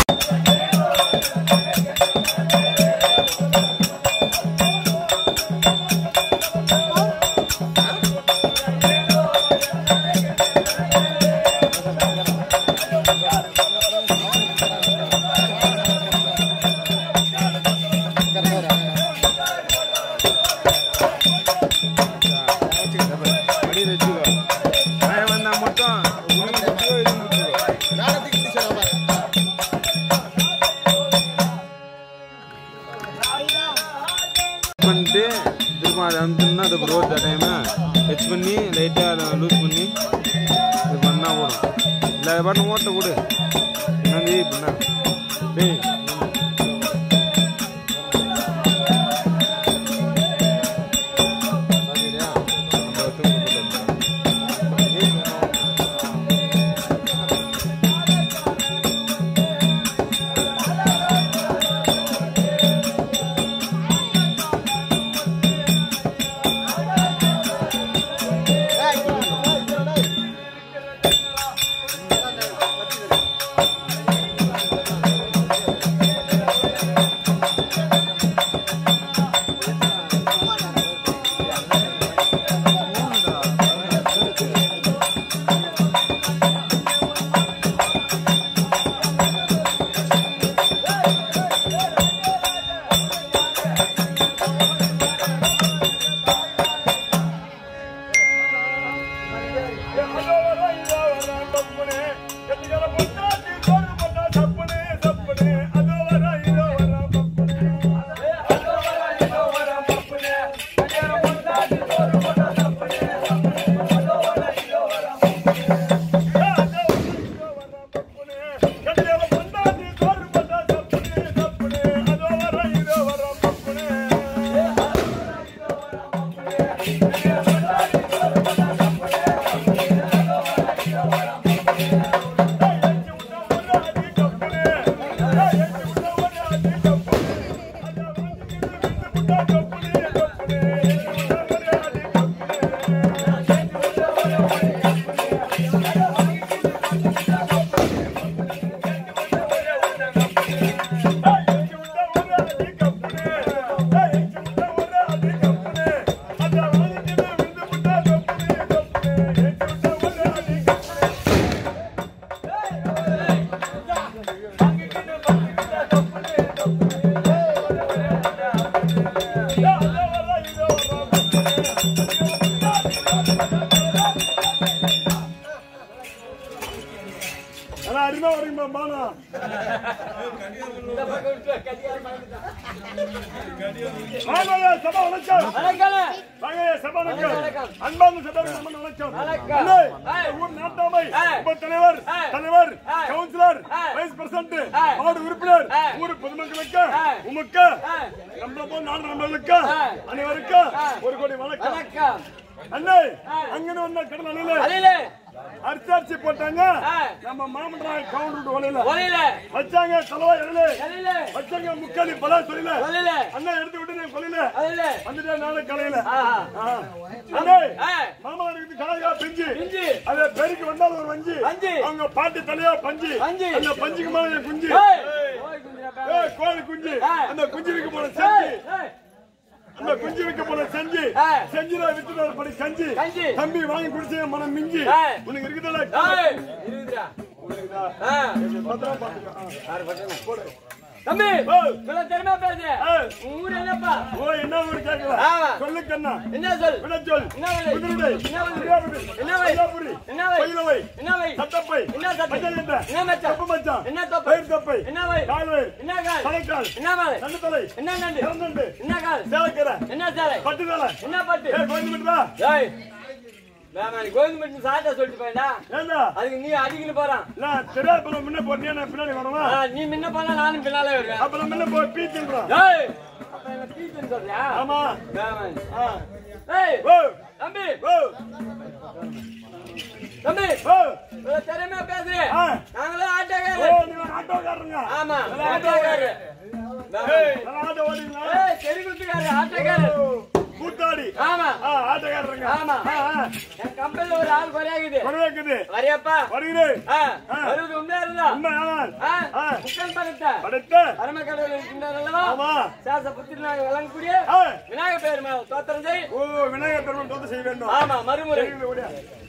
மடியில் வச்சுக்கோ நான் வந்தா மட்டும் உனக்கு வச்சுக்கோ இது வச்சுக்கோ பண்ணிட்டு திரும்ப அதை அமுத்துனா அது ரோட் டைம் ஹெச் பண்ணி லைட்டாக லூஸ் பண்ணி இது பண்ணா போடும் இல்லை பாட்டு ஓட்ட கொடு என்னது இப்படின்னா டேய் பாத்துக்கிறியா? நம்ம தூக்கு போட்டு ஏய், அருமை வரீங்க பானா வாங்க சபா வணக்கம் வாங்க சபா வணக்கம் அன்பார்ந்த சபா வணக்கம் வணக்கம். அண்ணே, இந்த ஊர் நாட்டாமை ஏய். உப தலைவர் ஏய். தலைவர் ஏய். கவுன்சிலர் ஏய். வைஸ் பிரசிடண்ட் ஏய். வார்டு உறுப்பினர் ஏய். ஊர் பொதுமக்களுக்கு ஏய். உமக்கு ஏய். நம்மள போல் நாடு நம்மளுக்கு ஏய். அனைவருக்கும் ஏய். ஒரு கோடி வணக்கம் வணக்கம் அண்ணே அங்கன வந்த கடல் அணில அலையிலே அரிசாட்சி போட்டாங்க ஏய். நம்ம மாமன்ற கவுண்டர் ஒலையில ஒலையில வச்சாங்க தலைவா எழுது அலையிலே வச்சாங்க முக்காலி பலா சொல்லல ஒலையில அண்ணா எடுத்து விட்டு நான் கொலையில அலையிலே வந்துட்டா நாளை கலையில ஆஹா ஆ. அண்ணே, ஏய். மாமா இருக்குது கலையா பெஞ்சு பிஞ்சு. அது பெருக்கு வந்தால் ஒரு வஞ்சி வஞ்சி. அவங்க பாட்டி தலையா பஞ்சு வஞ்சி. அந்த பஞ்சுக்கு மேல என் குஞ்சு ஏய் ஓய் குஞ்சிரா பே ஏய், கோழி குஞ்சு ஏய். அந்த குஞ்சு விற்க போன ஏய் செஞ்சு ஏய் அந்த குஞ்சு விற்க போன செஞ்சு ஏய். செஞ்சுல வித்துட்டு படி கஞ்சி கஞ்சி. தம்பி வாங்கி குடிச்சு மனம் மிஞ்சி ஏய். உனக்கு இருக்குதுல்ல ஏய் இருக்குடா ஆ பத்திரமா பாத்துக்க ஆ. யார் பட்டன போடு தம்பி ஓ. இவ்வளவு திறமையா பேசு ஏய். உன் ஊர் என்னப்பா ஓ என்ன ஊரு கேட்கல ஆமா. சொல்லு கண்ணா என்ன சொல் விட சொல் என்ன விலை? குதிரை என்ன விலை? குதிரை என்ன விலை? ஐயாபுரி என்ன விலை? பயிலவை என்ன வை சட்டப்பை என்ன சட்டை? மச்சான் என்ன? என்ன மச்சான்? தப்பு மச்சான் என்ன தப்பு? பயிர் தப்பை என்ன வை கால் வயிறு என்ன கால் தலைக்கால் என்ன மேல நண்டு தலை என்ன நண்டு இறந்தண்டு என்ன கால் சேலக்கரை என்ன சேலை பட்டு தலை என்ன பட்டு ஏ கோயில் விட்டுதா ஏய் வேமானி கோவிந்த் மட்டும் சாட்டா சொல்லிட்டு போயிடா ஏண்டா அதுக்கு நீ அடிக்கணும் போறான் நான் தெரியாது அப்புறம் முன்ன போட்டியா நான் பின்னாடி வரவா ஆ, நீ முன்ன போனா நானும் பின்னாலே வருவேன் அப்புறம் முன்ன போய் பீச்சுன்றான் ஏய் அப்ப என்ன டீச்சர் சொல்றியா ஆமா வேமானி ஆ. ஏய் ஓ தம்பி ஓ தம்பி ஓ இவ்வளவு திறமையா பேசுறே ஆ. நாங்களும் ஓ ஆட்டோக்காரர் நீங்க ஆட்டோக்காரங்க ஆமா நல்லா ஆட்டோக்காரர் ஏய், நல்லா ஆட்டோ ஓடிங்களா ஏய் தெரி கொடுத்துக்காரு ஆட்டோக்காரர் கூத்தாடி ஆமா ஆ, ஆட்டக்காரருங்க ஆமா. ஆ, ஆ. என் கம்பெனில ஒரு ஆள் குறையாகுது வரவேற்குது வரையப்பா வருகிறேன் ஆ, வருவது உண்மையா இருந்தா உண்மை ஆனால் ஆ, ஆ. முக்கன் பணத்தை படைத்த பரமக்கடவுள் இருக்கின்றார் அல்லவா ஆமா சாச புத்திரனாக வழங்கக்கூடிய ஆ. விநாயகர் பெருமாள் தோத்திரம் செய் ஓ விநாயகர் பெருமான் தோத்து செய்ய வேண்டும் ஆமா மறுமுறை சரிங்க, ஓடியா.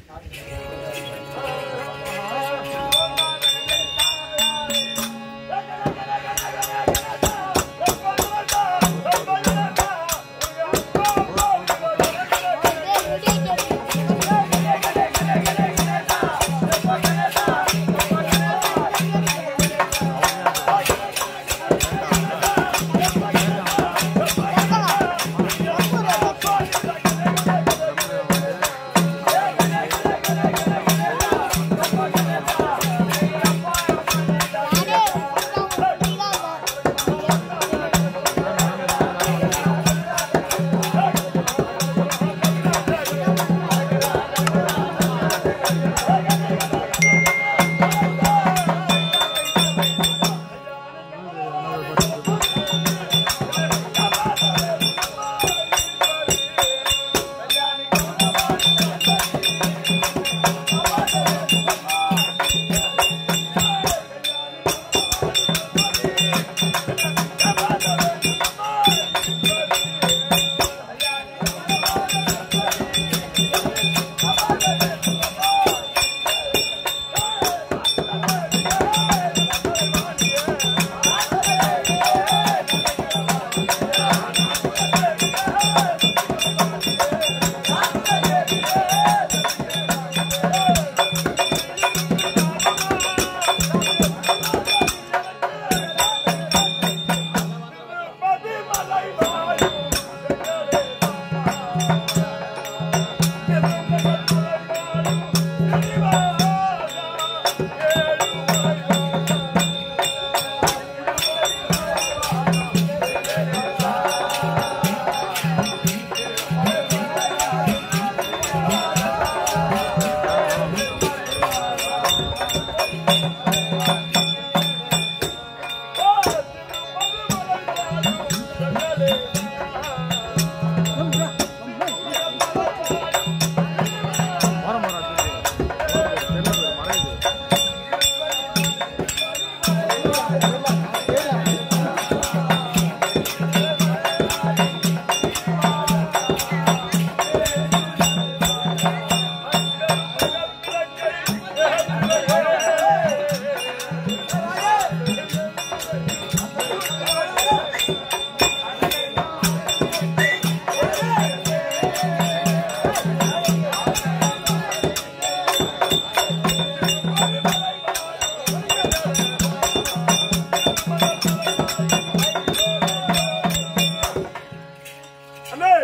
அண்ணே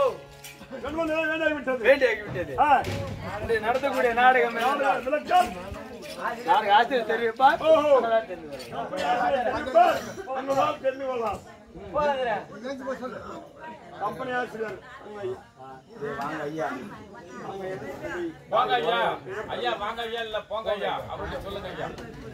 கண்மணி வேண்டாகி விட்டது வேண்டியாகி விட்டது ஆ, இன்று நடத்தக்கூடிய நாடகம் நாடக விளக்கம். நாடக ஆசிரியர் தெரிவிப்பா ஓஹோ. தெரிந்து வரும். அப்படி ஆசிரியர் இருப்பார். உங்களால் தெரிந்து கொள்ளலாம் போதுங்க. கம்பெனி ஆசிரியர் உங்க ஐயா. போங்க ஐயா ஐயா வாங்க ஐயா இல்ல போங்க ஐயா அப்படின்னு சொல்லுங்க ஐயா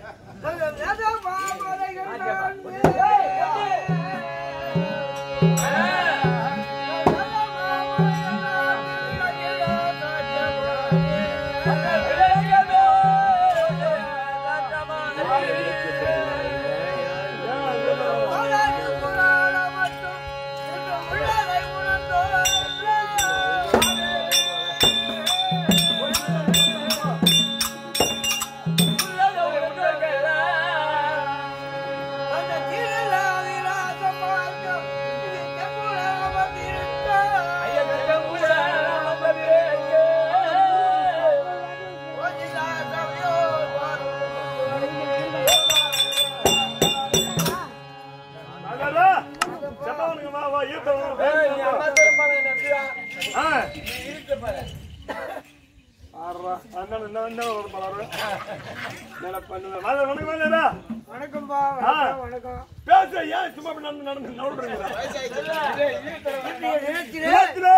அடடா, செத்தவனுங்க வா, வா, ஈர்த்தவனுங்க ஏய், நீ வா. அம்மா தரப்பான நம்பியா ஆ, இருக்க பாரு ஆடுறா. அண்ணன் என்ன என்ன ஒரு பலரு. என்ன பண்ணுவேன். வாங்க, வணக்கம், வாங்கடா. வணக்கம்பா ஆ. வணக்கம் வணக்கம் பேசு, ஏன் சும்மா இப்படி நடந்து நடந்து நவுடுறீங்களா? இன்றைய தினத்திலே நேரத்திலே.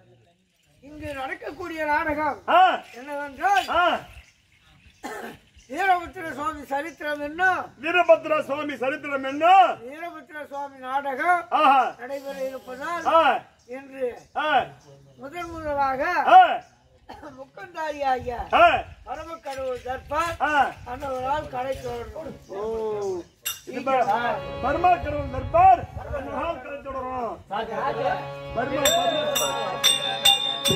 இங்கு நடக்கக்கூடிய நாடகம் ஆ, என்னவென்றால் ஆ, வீரபுத்திர சுவாமி சரித்திரம் என்ன வீரபத்ர சுவாமி சரித்திரம் என்ன வீரபுத்திர சுவாமி நாடகம் ஆஹா நடைபெற இருப்பதால் ஆ இன்று ஆ முதன் முதலாக ஆ முக்கந்தாரி ஆகிய ஆ பரமக்கடவுள் தர்பார் ஆ அன்னவரால் கடை தொடரும் ஓ இது ப- பர்மா கடவுள் தர்பார் நாள் கடை தொடரும் பர்மா பர்மா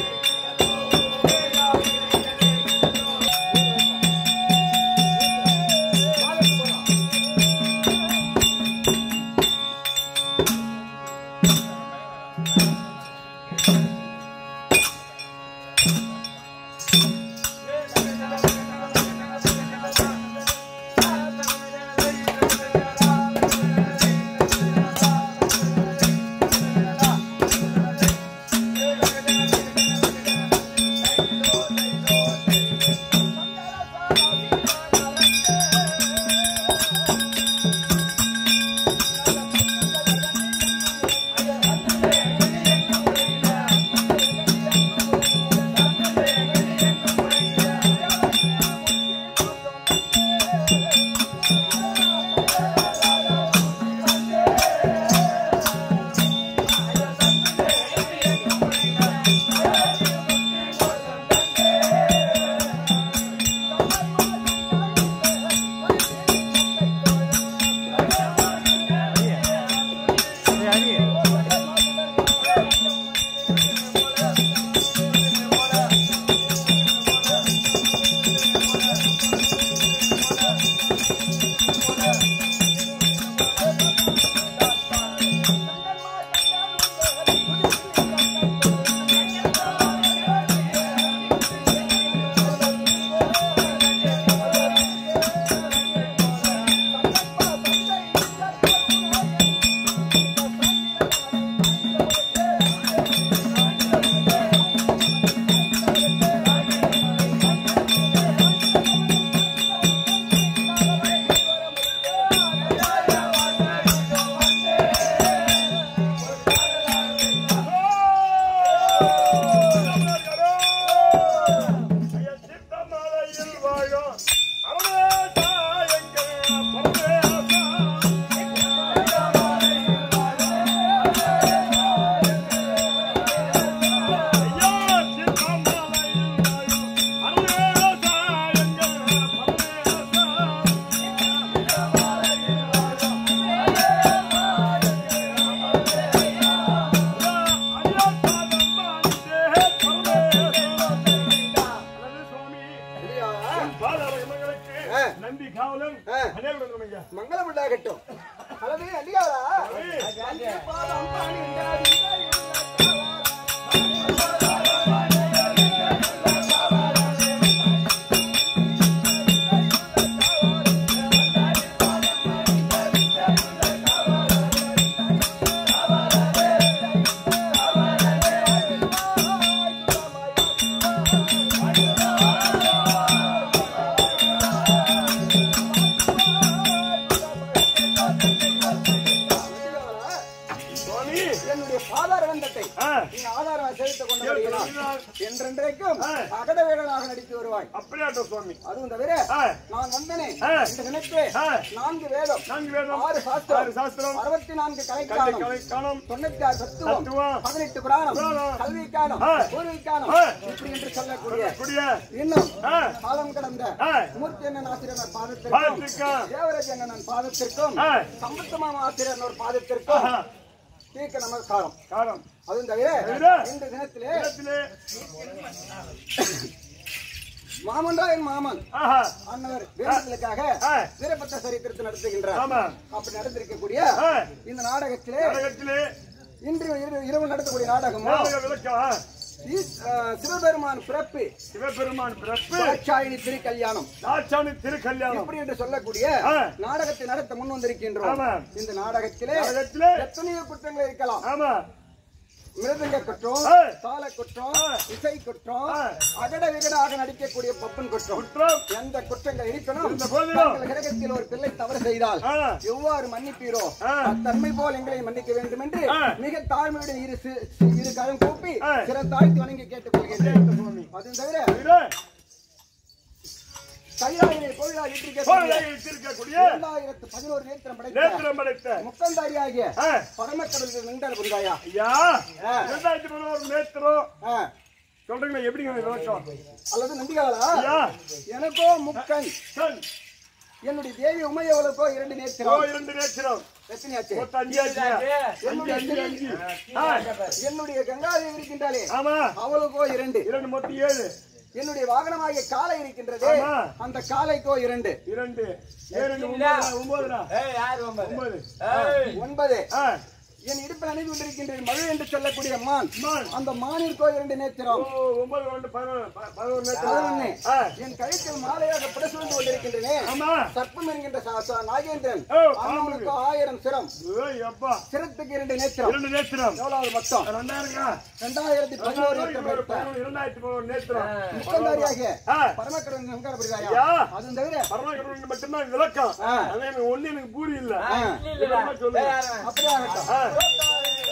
சித்தமலையில் வாழும் அருணேசா எங்கள் பரமேசா ஐயா சித்தமலையில் வாழும் அருணேசா எங்கள் பரமேசா நம்பி காவலன் அனைவரும் மங்களம் உண்டாகட்டும் அல்லது அடியாரா சுவாமி என்னுடைய பாதார வந்தத்தை ஆ, நீ ஆதாரம் செலுத்திக் கொண்டபடியினால் என்றென்றைக்கும் ஆ. அகடவேடனாக நடித்து வருவாய் அப்படியாட்டும் சுவாமி அதுவும் தவிர ஆ, நான் வந்தனே ஆ. இந்த தினத்தே ஆ. நான்கு வேதம் நான்கு வேதம் ஆறு சாஸ்திரம் ஆறு சாஸ்திரம் அறுபத்தி நான்கு கலை கலைக்காலம் கலை காணம் தொண்ணூத்தி ஆறு தத்துவம் தத்துவம், பதினெட்டு புராணம் புராணம், கல்விக்கானம் ஆ. பூர்விக்கானம் ஆ. இப்படி என்று சொல்லக்கூடிய கூடிய இன்னும் ஆ. காலம் கடந்த ஆ. மூர்த்தி அண்ணன் ஆசிரியர் பாதத்திற்கும் பாதத்திற்கும், தேவராஜ் அண்ணன் பாதத்திற்கும் ஆ. சம்பத்தமாம ஆசிரியர் ஒரு பாதத்திற்கும் ஆஹா, தீர்க்க நமஸ்காரம் காரம் அதுவும் தவிர தவிர, இந்த தினத்திலே இடத்திலே மாமன்றா என் மாமன் ஆஹா அன்னவர் வேண்டுதலுக்காக ஆ. வீரபத்த சரித்திரத்தை நடத்துகின்றார் ஆமா அப்படி நடந்திருக்கக்கூடிய ஆ, இந்த நாடகத்திலே நாடகத்திலே இன்று இரவு- இரவு நடத்தக்கூடிய நாடகமோ நாடக விளக்கம் ஈ- ஆ, சிவபெருமான் பிறப்பு சிவபெருமான் பிறப்பு தாட்சாயினி திருக்கல்யாணம் தாட்சாணி திருக்கல்யாணம் இப்படி என்று சொல்லக்கூடிய ஆ. நாடகத்தை நடத்த முன் வந்திருக்கின்றோம் ஆமா. இந்த நாடகத்திலே நாடகத்திலே எத்தனையோ குற்றங்கள் இருக்கலாம் ஆமா மிருதங்க குற்றம் ஆ. தாள குற்றம் ஆ. இசை குற்றம் ஆ. அகட விகடாக நடிக்கக்கூடிய பப்பன் குற்றம் குற்றம் எந்த குற்றங்கள் இருப்பினும் இருந்த போதிலும் தங்கள் கிரகத்தில் ஒரு பிள்ளை தவறு செய்தால் ஆ. எவ்வாறு மன்னிப்பீரோ ஆ. அத்தன்மை போல் எங்களை மன்னிக்க வேண்டும் என்று ஆ. மிக தாழ்மையுடன் இரு சி- சி- இரு கரம் கூப்பி ஆ. சிற தாழ்த்தி வணங்கி கேட்டுக்கொள்கின்றேன் அதுவும் தவிர தவிர கைலாயிலே கோயிலாக வீட்டிருக்கக்கூடிய கோவிலாக இருக்கக்கூடிய இரண்டாயிரத்து பதினோரு நேத்திரம் படைத்த நேத்திரம் படைத்த முக்கந்தாரியாகிய ஆ, பரமக்கடலுக்கு நின்றார் புரிதாயா ஐயா ஆ. இரண்டாயிரத்தி பதினோரு நேத்திரம் ஆ, சொல்றீங்களா எப்படிங்க விளக்கம் அல்லது நம்பிகாலா ஐயா எனக்கோ முக்கன் சன் என்னுடைய தேவி உமையவளுக்கோ இரண்டு ஓ நேத்திரம் இரண்டு நேத்திரம் எத்தனையாச்சு மொத்தம் அஞ்சு ஆச்சுங்க அஞ்சு என்னுடைய அஞ்சு அஞ்சு ஆ, என்னுடைய கங்காதேவி இருக்கின்றாளே ஆமா அவளுக்கோ இரண்டு இரண்டு மொத்தம் ஏழு என்னுடைய வாகனமாகிய காலை இருக்கின்றது ஆமா. அந்த காலைக்கோ இரண்டு இரண்டு ஏழு ரெண்டு ஒன்பதுடா ஒன்பதுடா ஏய் யார் ஒன்பது ஒன்பது ஏய் ஒன்பது ஆ என் இடுப்பில் அணிந்து கொண்டிருக்கின்ற மழு என்று சொல்லக்கூடிய மான் மான். அந்த மானிற்கோ இரண்டு ஓ நேத்திரம் ஒன்பது ரெண்டு பதினொன்று ப- பதினோரு நேத்திரம் பதினொன்னு ஆ என் கழுத்தில் மாலையாக பிரசுரிந்து கொண்டிருக்கின்றனே ஆமா சர்ப்பம் என்கின்ற சா- சா- நாகேந்திரன் ஓ, அவனுக்கு ஆயிரம் சிரம் ஏய் அப்பா சிரத்துக்கு இரண்டு நேத்திரம் இரண்டு நேத்திரம் எவ்வளவு மொத்தம் ரெண்டாயிரங்க ரெண்டாயிரத்தி பதினோரு நேத்திரம் எடுத்த பதினொன்று இரண்டாயிரத்தி பதினொரு நேத்திரம் முக்கந்தாரியாகிய ஆ பரமக்கடன் ஐயா. சங்கரபுரிதாயா அது தவிர பரமாகரனுக்கு மட்டும்தான் விளக்கம் ஆ. அதான் எனக்கு ஒண்ணு எனக்கு பூரி இல்ல ஆ, இல்லடா சொல்லுங்க. ஏய் யார் அவன்? அப்படியே ஆகட்டும் ஆ.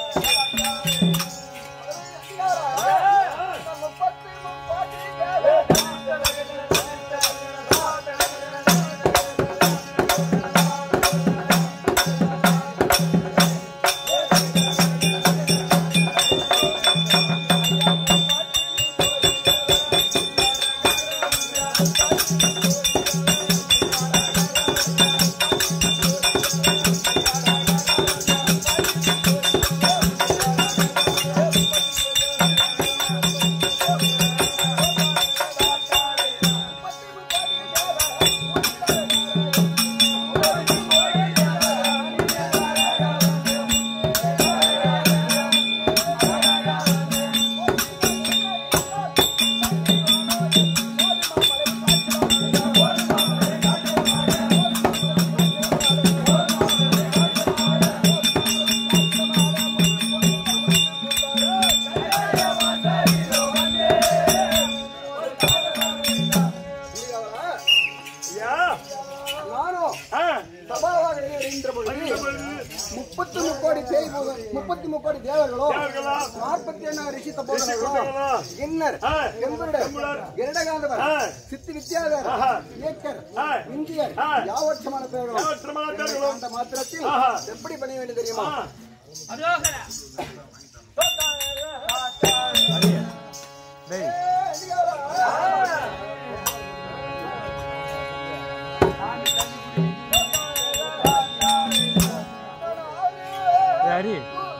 ஐயா நானும் ஆ. சபாவாக இருக்கின்ற பொழுது முப்பத்தி முக்கோடி பேய் போக- முப்பத்தி முக்கோடி தேவர்களோ தேவர்களோ, நாற்பத்தி எண்ணாயிரம் ரிஷி ரிஷி தப்போதர்களோ தப்போதர்களோ, கிண்ணர் ஆ, கெம்பருடர் கெம்புடர், இரடகாந்தவர் ஆ, சித்தி வித்யாதர் ஆஹா, இயக்கர் ஆ, இந்தியர் ஆ, யாவற்றமான பேர்களும் ஏமாற்றமான தேவர்களும், அந்த மாத்திரத்தில் ஆஹா. எப்படி பண்ண வேண்டும் தெரியுமா ஆ, டேய் ஏய், ஹரி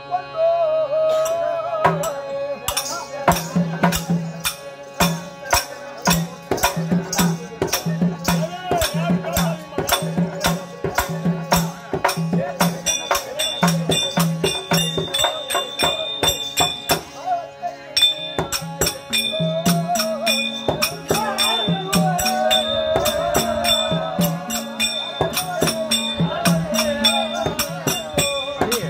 ஹரி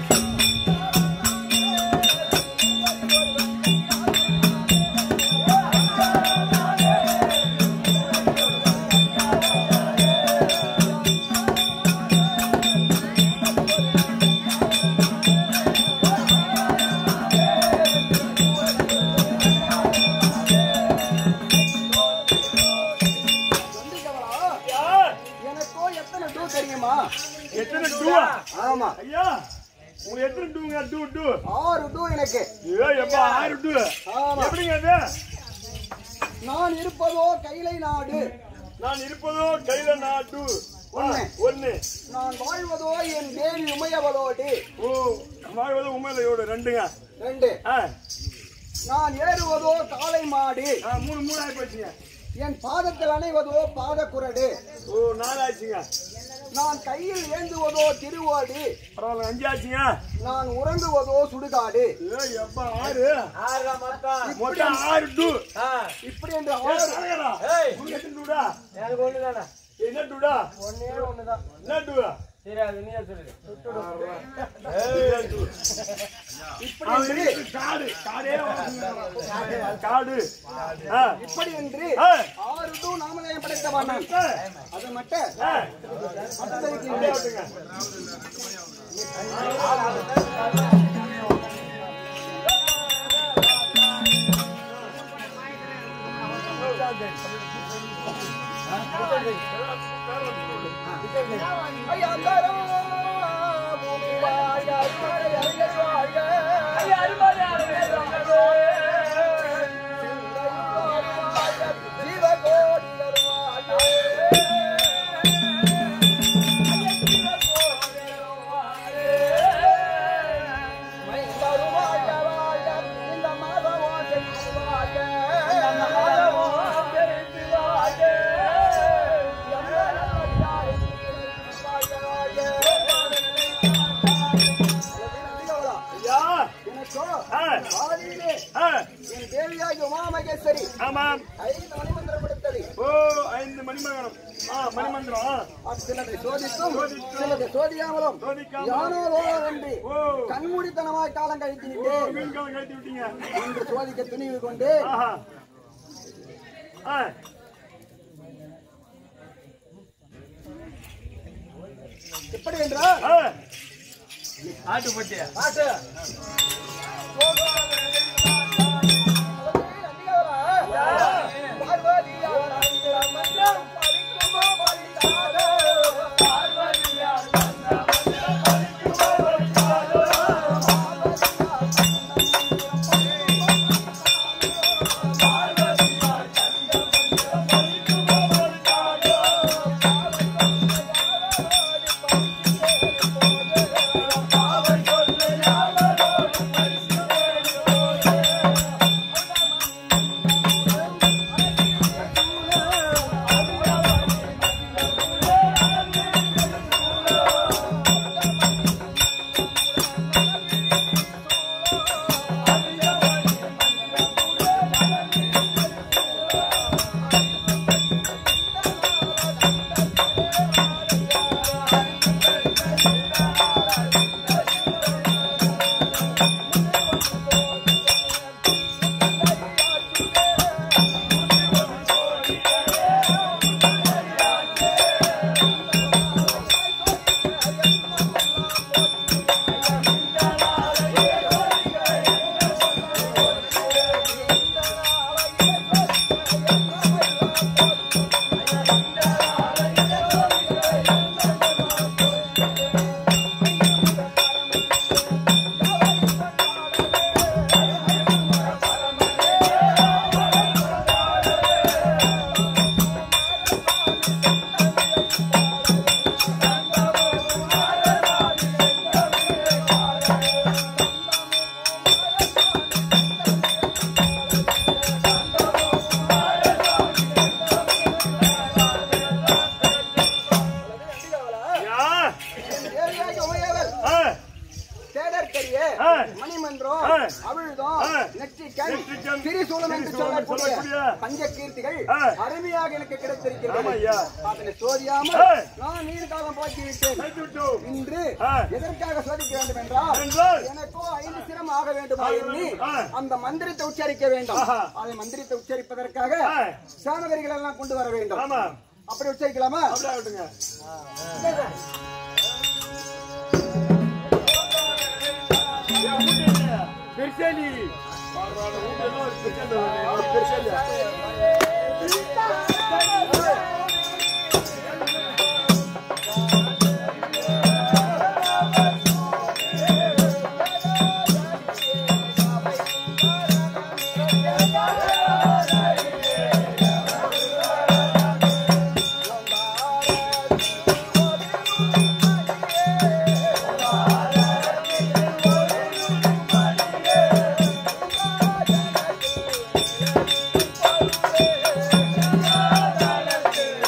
நந்திகவலா, ஐயா, எனக்கோ எத்தனை டூ தெரியுமா எத்தனை டூவா? ஆமா ஐயா உங்களுக்கு எத்தனை டூங்க டூ டூ ஆறு டூ எனக்கு ஏய் எப்பா ஆறு டூ ஆமா எப்படிங்க அது நான் இருப்பதோ கைலை நாடு நான் இருப்பதோ கையில நான் டூ ஒண்ணு. ஒன்னு நான் வாழ்வதோ என் தேவி உமையவளோடு ஓ வாழ்வது உண்மையில ரெண்டுங்க ரெண்டு ஆ நான் ஏறுவதோ காளை மாடு ஆ, மூணு மூணு ஆகி போச்சுங்க என் பாதத்தில் அணைவதோ பாத குரடு ஓ நாலு ஆச்சுங்க நான் கையில் ஏந்துவதோ திருவோடு பரவாயில்ல அஞ்சு ஆச்சுங்க நான் உறங்குவதோ சுடுகாடு ஏய் எப்பா ஆறு ஆறுடா மொத்தம் மொத்தம் ஆறு டூ ஆ இப்படி என்று ஏய், ஆறு தலைவரா, ஏய் உனக்கு எத்தனை டூடா எனக்கு ஒண்ணுதானே என்ன டூடா ஒன்னே ஒண்ணுதான் என்ன டூடா சரி அது நீயே சொல்லு இப்படி அவன் என்று இருக்கு காடு காடே வாசனை. காடு ஆ. இப்படி என்று ஆ. ஆறு டூ நாமதேயம் படைத்தவன் நான் ஆ. அது மட்டும் ஆ. அனுசரிக்கின்றேன். விட்டுங்க. ஐயா அந்தரோ பூமி வாழ்க அருமறை அறிஞர் வாழ்க ஐயா அருமறை அறிஞர் வாழ்க ஜீவகோடிகள் வாழ்க மைந்தரும் வாழ்க வாழ்க இந்த மாதம் வாழ்க இந்த மாதம் வாழ்க ஐயா எனக்கோ ஆ, ஆதியிலே ஆ, என் தேவியாகி உமாமகேஸ்வரி ஆமாம் ஐந்து மணிமந்திரம் கொடுத்தது ஓ ஐந்து மணிமகனம் ஆ மணிமந்திரம் ஆ. அது சிலதை சோதித்தும் சிலதை சோதியாமலும் சோதிக்காமலும். யானோ ரோகமின்றி ஓ கண்மூடித்தனமாய் காலம் கழித்து ஓ நின்றேன் வீண்காலம் கழித்து விட்டீங்க இன்று சோதிக்க துணிவு கொண்டு ஆஹா ஆ எப்படி என்றால் ஆ ஆட்டுப்பட்டி பாட்டு ஐயா தேவியாகி உமையவர் ஆ தேடற்கரிய ஆ. மணிமன்றம் ஆ. அவிழ்தம் ஆ. நெற்றிக்கண் நெற்றிக்கண், திரிசூலம் என்று திரிசூலம் சொல்லக்கூடிய சொல்லக்கூடிய பஞ்சகீர்த்திகள் ஆ. அருமையாக எனக்கு ஆமா கிடைத்திருக்கிறது ஐயா அதனை சோதியாமல் ஆ. நான் நீர் காலம் போக்கிவிட்டேன் கழித்து விட்டோம் இன்று ஆ. எதற்காக சோதிக்க வேண்டும் என்றால் என்றால் எனக்கோ ஐந்து சிரம் ஆக வேண்டுமா எண்ணி ஆ. அந்த மந்திரத்தை உச்சரிக்க வேண்டும் ஆஹா. அதை மந்திரத்தை உச்சரிப்பதற்காக ஆ. சாமகரிகள் எல்லாம் கொண்டு வர வேண்டும் ஆமா அப்படி உச்சரிக்கலாமா அப்படியே ஆகட்டுங்க பெருசேலி ஆ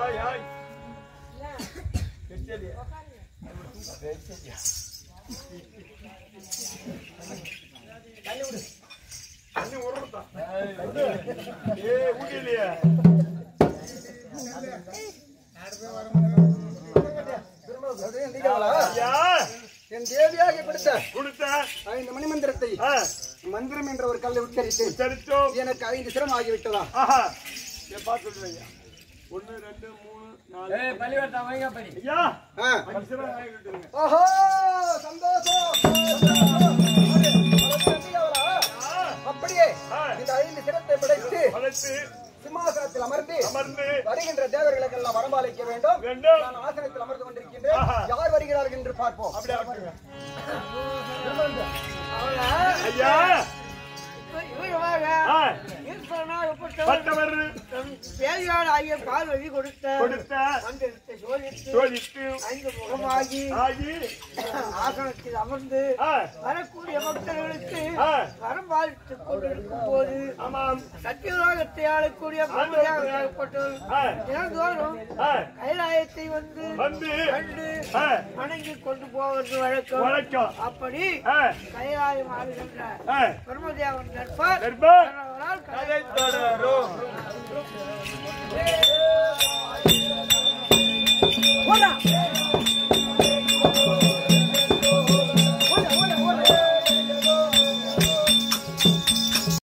ஹாய் ஹாய் தண்ணி உருட்டா ஏய் ஊட்டிலையே ஐயா என் தேவியாக கொடுத்த கொடுத்த ஐந்து மணி மந்திரத்தை ஆ, மந்திரம் என்ற ஒரு கல்லை உச்சரித்து சரித்தோம் எனக்கு ஐந்து சிரம் ஆகிவிட்டதா ஆஹா ஏன் பார்த்து சொல்றீங்க ஒன்னு ரெண்டு மூணு நாலு ஏய் பள்ளிவாட்டா வாங்க படி ஐயா ஆ. அஞ்சு சிரம் வாங்கி விட்டுருங்க ஓஹோ சந்தோஷம் அப்படியே இந்த ஐந்து சிரத்தை படைத்து வளர்த்து சிம்மாசனத்தில் அமர்ந்து அமர்ந்து வருகின்ற தேவர்களுக்கெல்லாம் வரம்பாலிக்க வேண்டும் வேண்டும் நான் ஆசனத்தில் அமர்ந்து கொண்டிருக்கின்றேன் ஆஹா. யார் வருகிறார்கள் என்று பார்ப்போம் அப்படியே ஆக்குங்க ஐயா ஆ, பட்டவர் ஆகிய பார்வதி கொடுத்த கொடுத்த மந்திரத்தை சோதித்து சோதித்து ஐந்து முகமாகி ஆகி ஆசனத்தில் அமர்ந்து ஆ, வரக்கூடிய பக்தர்களுக்கு ஆ, வரம் வாழ்த்துக் கொண்டிருக்கும் போது ஆமாம் சத்தியலோகத்தை ஆளக்கூடிய பிரம்மதேவர்களாகப்பட்டவர் ஆ, தினந்தோறும் ஆ, கைலாயத்தை வந்து வந்து கண்டு ஆ, வணங்கி கொண்டு போவது வழக்கம் வணக்கம் அப்படி ஆ, கைலாயம் ஆளுகின்ற ஆ, பிரம்மதேவன் நட்பார் நண்பர் அவரால் கதை தொடரும் கை